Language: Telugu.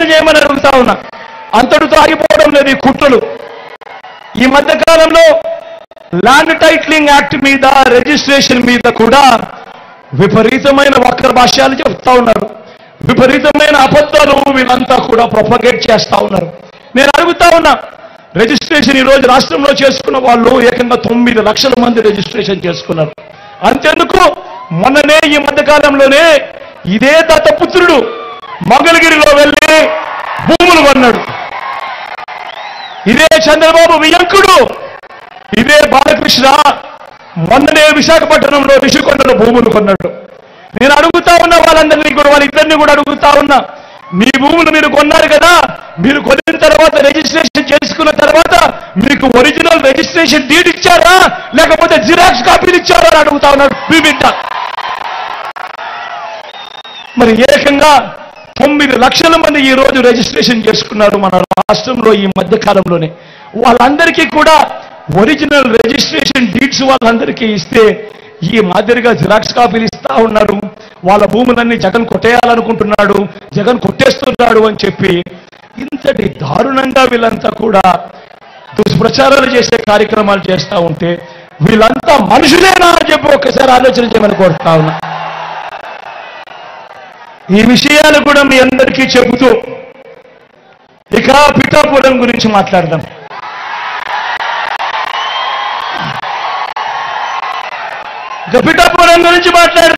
చేయమని అడుగుతా ఉన్నా అంతటితో ఆగిపోవడం లేదు ఈ కుట్రలు ఈ మధ్య కాలంలో ల్యాండ్ టైటిలింగ్ యాక్ట్ మీద రిజిస్ట్రేషన్ మీద కూడా విపరీతమైన వక్ర భాష్యాలు చెప్తా ఉన్నారు విపరీతమైన అబద్ధాలు వీళ్ళంతా కూడా ప్రొపగేట్ చేస్తా ఉన్నారు నేను అడుగుతా ఉన్నా రిజిస్ట్రేషన్ ఈ రోజు రాష్ట్రంలో చేసుకున్న వాళ్ళు ఏకంగా తొమ్మిది లక్షల మంది రిజిస్ట్రేషన్ చేసుకున్నారు అంతెందుకు మొన్ననే ఈ మధ్య కాలంలోనే ఇదే దత్తపుత్రుడు మంగళగిరిలో వెళ్ళి భూములు కొన్నాడు ఇదే చంద్రబాబు వియంకుడు ఇదే బాలకృష్ణ మొన్ననే విశాఖపట్నంలో రిషికొండలో భూములు కొన్నాడు నేను అడుగుతా ఉన్నా వాళ్ళందరినీ కూడా వాళ్ళిద్దరిని కూడా అడుగుతా ఉన్నా మీ భూములు మీరు కొన్నారు కదా మీరు కొనిన తర్వాత రిజిస్ట్రేషన్ చేసుకున్న తర్వాత మీకు ఒరిజినల్ రిజిస్ట్రేషన్ డీడ్ ఇచ్చారా లేకపోతే జిరాక్స్ కాపీలు ఇచ్చారా అని అడుగుతా ఉన్నాడు మీ బిడ్డ మరి ఏకంగా తొమ్మిది లక్షల మంది ఈ రోజు రిజిస్ట్రేషన్ చేసుకున్నారు మన రాష్ట్రంలో ఈ మధ్య కాలంలోనే వాళ్ళందరికీ కూడా ఒరిజినల్ రిజిస్ట్రేషన్ డీట్స్ వాళ్ళందరికీ ఇస్తే ఈ మాదిరిగా జిరాక్స్ కాపీలు ఇస్తా ఉన్నారు వాళ్ళ భూములన్నీ జగన్ కొట్టేయాలనుకుంటున్నాడు జగన్ కొట్టేస్తున్నాడు అని చెప్పి ఇంతటి దారుణంగా వీళ్ళంతా కూడా దుష్ప్రచారాలు చేసే కార్యక్రమాలు చేస్తా ఉంటే వీళ్ళంతా మనుషులేనా అని చెప్పి ఒక్కసారి ఆలోచన చేయమని కోరుతా ఉన్నా ఈ విషయాలు కూడా మీ అందరికీ చెబుతూ ఇక పిఠాపురం గురించి మాట్లాడదాం ఇక పిఠాపురం గురించి మాట్లాడదాం